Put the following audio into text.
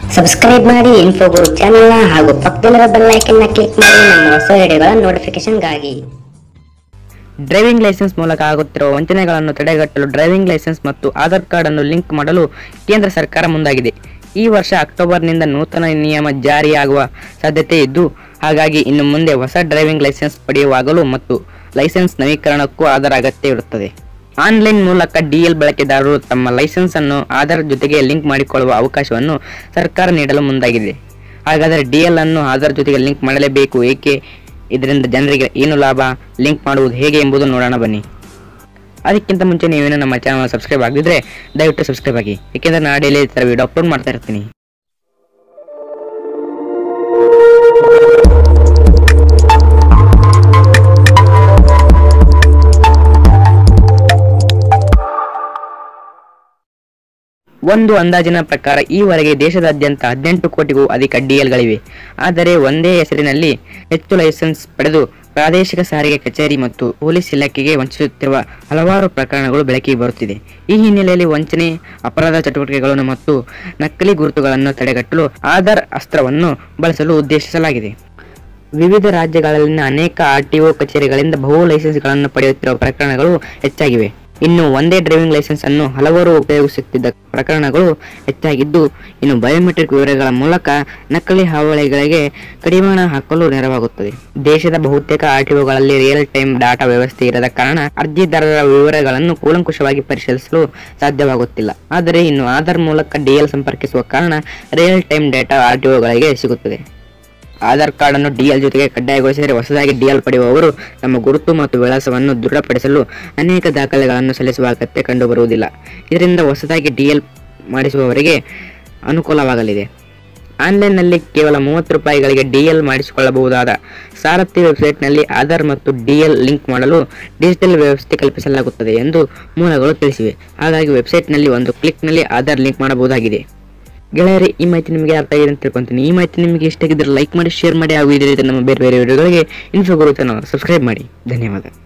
subscribe ಮಾಡಿ ಇನ್ಫೋಗುರು ಚಾನೆಲ್ನ ಹಾಗೂ ಪಕ್ಕದಲ್ಲಿರೋ ಬೆಲ್ ಐಕನ್ನ ಕ್ಲಿಕ್ ಮಾಡಿ ನಮ್ಮ ಹೊಸ ವಿಡಿಯೋಗಳ ನೋಟಿಫಿಕೇಶನ್ಗಾಗಿ ಡ್ರೈವಿಂಗ್ ಲೈಸೆನ್ಸ್ ಮೂಲಕ ಆಗುತ್ತಿರುವ ವಂಚನೆಗಳನ್ನು ತಡೆಗಟ್ಟಲು ಡ್ರೈವಿಂಗ್ ಲೈಸೆನ್ಸ್ ಮತ್ತು ಆಧಾರ್ ಕಾರ್ಡ್ ಅನ್ನು ಲಿಂಕ್ ಮಾಡಲು ಕೇಂದ್ರ ಸರ್ಕಾರ ಮುಂದಾಗಿದೆ ಈ ವರ್ಷ ಅಕ್ಟೋಬರ್ನಿಂದ ನೂತನ ನಿಯಮ ಜಾರಿಯಾಗುವ ಸಾಧ್ಯತೆ ಇದ್ದು ಹಾಗಾಗಿ ಇನ್ನು ಮುಂದೆ ಹೊಸ ಡ್ರೈವಿಂಗ್ ಲೈಸೆನ್ಸ್ ಪಡೆಯುವಾಗಲೂ ಮತ್ತು ಲೈಸೆನ್ಸ್ ನವೀಕರಣಕ್ಕೂ ಆಧಾರ್ ಅಗತ್ಯ ಇರುತ್ತದೆ ಆನ್ಲೈನ್ ಮೂಲಕ ಡಿಎಲ್ ಬಳಕೆದಾರರು ತಮ್ಮ ಲೈಸೆನ್ಸ್ ಅನ್ನು ಆಧಾರ್ ಜೊತೆಗೆ ಲಿಂಕ್ ಮಾಡಿಕೊಳ್ಳುವ ಅವಕಾಶವನ್ನು ಸರ್ಕಾರ ನೀಡಲು ಮುಂದಾಗಿದೆ ಹಾಗಾದರೆ ಡಿಎಲ್ ಅನ್ನು ಆಧಾರ್ ಜೊತೆಗೆ ಲಿಂಕ್ ಮಾಡಲೇಬೇಕು ಏಕೆ ಇದರಿಂದ ಜನರಿಗೆ ಏನು ಲಾಭ ಲಿಂಕ್ ಮಾಡುವುದು ಹೇಗೆ ಎಂಬುದು ನೋಡೋಣ ಬನ್ನಿ ಅದಕ್ಕಿಂತ ಮುಂಚೆ ನೀವೇನು ನಮ್ಮ ಚಾನಲ್ ಸಬ್ಸ್ಕ್ರೈಬ್ ಆಗಿದ್ರೆ ದಯವಿಟ್ಟು ಸಬ್ಸ್ಕ್ರೈಬ್ ಆಗಿ ಏಕೆಂದರೆ ನಾನು ಡೈಲಿ ಈ ಥರ ವಿಡಿಯೋ ಅಪ್ಲೋಡ್ ಮಾಡ್ತಾ ಇರ್ತೀನಿ ಒಂದು ಅಂದಾಜಿನ ಪ್ರಕಾರ ಈವರೆಗೆ ದೇಶದಾದ್ಯಂತ ಹದಿನೆಂಟು ಕೋಟಿಗೂ ಅಧಿಕ ಡಿಎಲ್ಗಳಿವೆ ಆದರೆ ಒಂದೇ ಹೆಸರಿನಲ್ಲಿ ಹೆಚ್ಚು ಲೈಸೆನ್ಸ್ ಪಡೆದು ಪ್ರಾದೇಶಿಕ ಸಾರಿಗೆ ಕಚೇರಿ ಮತ್ತು ಪೊಲೀಸ್ ಇಲಾಖೆಗೆ ವಂಚಿಸುತ್ತಿರುವ ಹಲವಾರು ಪ್ರಕರಣಗಳು ಬೆಳಕಿಗೆ ಬರುತ್ತಿದೆ ಈ ಹಿನ್ನೆಲೆಯಲ್ಲಿ ವಂಚನೆ ಅಪರಾಧ ಚಟುವಟಿಕೆಗಳನ್ನು ಮತ್ತು ನಕಲಿ ಗುರುತುಗಳನ್ನು ತಡೆಗಟ್ಟಲು ಆಧಾರ್ ಅಸ್ತ್ರವನ್ನು ಬಳಸಲು ಉದ್ದೇಶಿಸಲಾಗಿದೆ ವಿವಿಧ ರಾಜ್ಯಗಳಲ್ಲಿನ ಅನೇಕ ಆರ್ಟಿಒ ಕಚೇರಿಗಳಿಂದ ಬಹು ಲೈಸೆನ್ಸ್ಗಳನ್ನು ಪಡೆಯುತ್ತಿರುವ ಪ್ರಕರಣಗಳು ಹೆಚ್ಚಾಗಿವೆ ಇನ್ನು ಒಂದೇ ಡ್ರೈವಿಂಗ್ ಲೈಸೆನ್ಸ್ ಅನ್ನು ಹಲವರು ಉಪಯೋಗಿಸುತ್ತಿದ್ದ ಪ್ರಕರಣಗಳು ಹೆಚ್ಚಾಗಿದ್ದು ಇನ್ನು ಬಯೋಮೆಟ್ರಿಕ್ ವಿವರಗಳ ಮೂಲಕ ನಕಲಿ ಹಾವಳಿಗಳಿಗೆ ಕಡಿವಾಣ ಹಾಕಲು ನೆರವಾಗುತ್ತದೆ ದೇಶದ ಬಹುತೇಕ ಆರ್ಟಿಒಗಳಲ್ಲಿ ರಿಯಲ್ ಟೈಮ್ ಡಾಟಾ ವ್ಯವಸ್ಥೆ ಇರದ ಕಾರಣ ಅರ್ಜಿದಾರರ ವಿವರಗಳನ್ನು ಕೂಲಂಕುಷವಾಗಿ ಪರಿಶೀಲಿಸಲು ಸಾಧ್ಯವಾಗುತ್ತಿಲ್ಲ ಆದರೆ ಇನ್ನು ಆಧಾರ್ ಮೂಲಕ ಡಿಎಲ್ ಸಂಪರ್ಕಿಸುವ ಕಾರಣ ರಿಯಲ್ ಟೈಮ್ ಡೇಟಾ ಆರ್ಟಿಒಗಳಿಗೆ ಸಿಗುತ್ತದೆ ಆಧಾರ್ ಕಾರ್ಡ್ ಅನ್ನು ಡಿಎಲ್ ಜೊತೆಗೆ ಕಡ್ಡಾಯಗೊಳಿಸಿದರೆ ಹೊಸದಾಗಿ ಡಿಎಲ್ ಪಡೆಯುವವರು ತಮ್ಮ ಗುರುತು ಮತ್ತು ವಿಳಾಸವನ್ನು ದೃಢಪಡಿಸಲು ಅನೇಕ ದಾಖಲೆಗಳನ್ನು ಸಲ್ಲಿಸುವ ಅಗತ್ಯ ಕಂಡುಬರುವುದಿಲ್ಲ ಇದರಿಂದ ಹೊಸದಾಗಿ ಡಿಎಲ್ ಮಾಡಿಸುವವರಿಗೆ ಅನುಕೂಲವಾಗಲಿದೆ ಆನ್ಲೈನ್ನಲ್ಲಿ ಕೇವಲ ಮೂವತ್ತು ರೂಪಾಯಿಗಳಿಗೆ ಡಿಎಲ್ ಮಾಡಿಸಿಕೊಳ್ಳಬಹುದಾದ ಸಾರಥಿ ವೆಬ್ಸೈಟ್ನಲ್ಲಿ ಆಧಾರ್ ಮತ್ತು ಡಿಎಲ್ ಲಿಂಕ್ ಮಾಡಲು ಡಿಜಿಟಲ್ ವ್ಯವಸ್ಥೆ ಕಲ್ಪಿಸಲಾಗುತ್ತದೆ ಎಂದು ಮೂಲಗಳು ತಿಳಿಸಿವೆ ಹಾಗಾಗಿ ವೆಬ್ಸೈಟ್ನಲ್ಲಿ ಒಂದು ಕ್ಲಿಕ್ನಲ್ಲಿ ಆಧಾರ್ ಲಿಂಕ್ ಮಾಡಬಹುದಾಗಿದೆ ಗೆಳೆಯರೆ ಈ ಮಾಹಿತಿ ನಿಮಗೆ ಅರ್ಥ ಆಗಿದೆ ಅಂತ ತಿಳ್ಕೊಂತೀನಿ ಈ ಮಾಹಿತಿ ನಿಮಗೆ ಇಷ್ಟ ಆಗಿದ್ದರೆ ಲೈಕ್ ಮಾಡಿ ಶೇರ್ ಮಾಡಿ ಹಾಗೂ ಇದೇ ರೀತಿ ನಮ್ಮ ಬೇರೆ ಬೇರೆ ವಿಡಿಯೋಗಳಿಗೆ ಇನ್ಫೋ ಗುರುತನ್ನು ಸಬ್ಸ್ಕ್ರೈಬ್ ಮಾಡಿ ಧನ್ಯವಾದ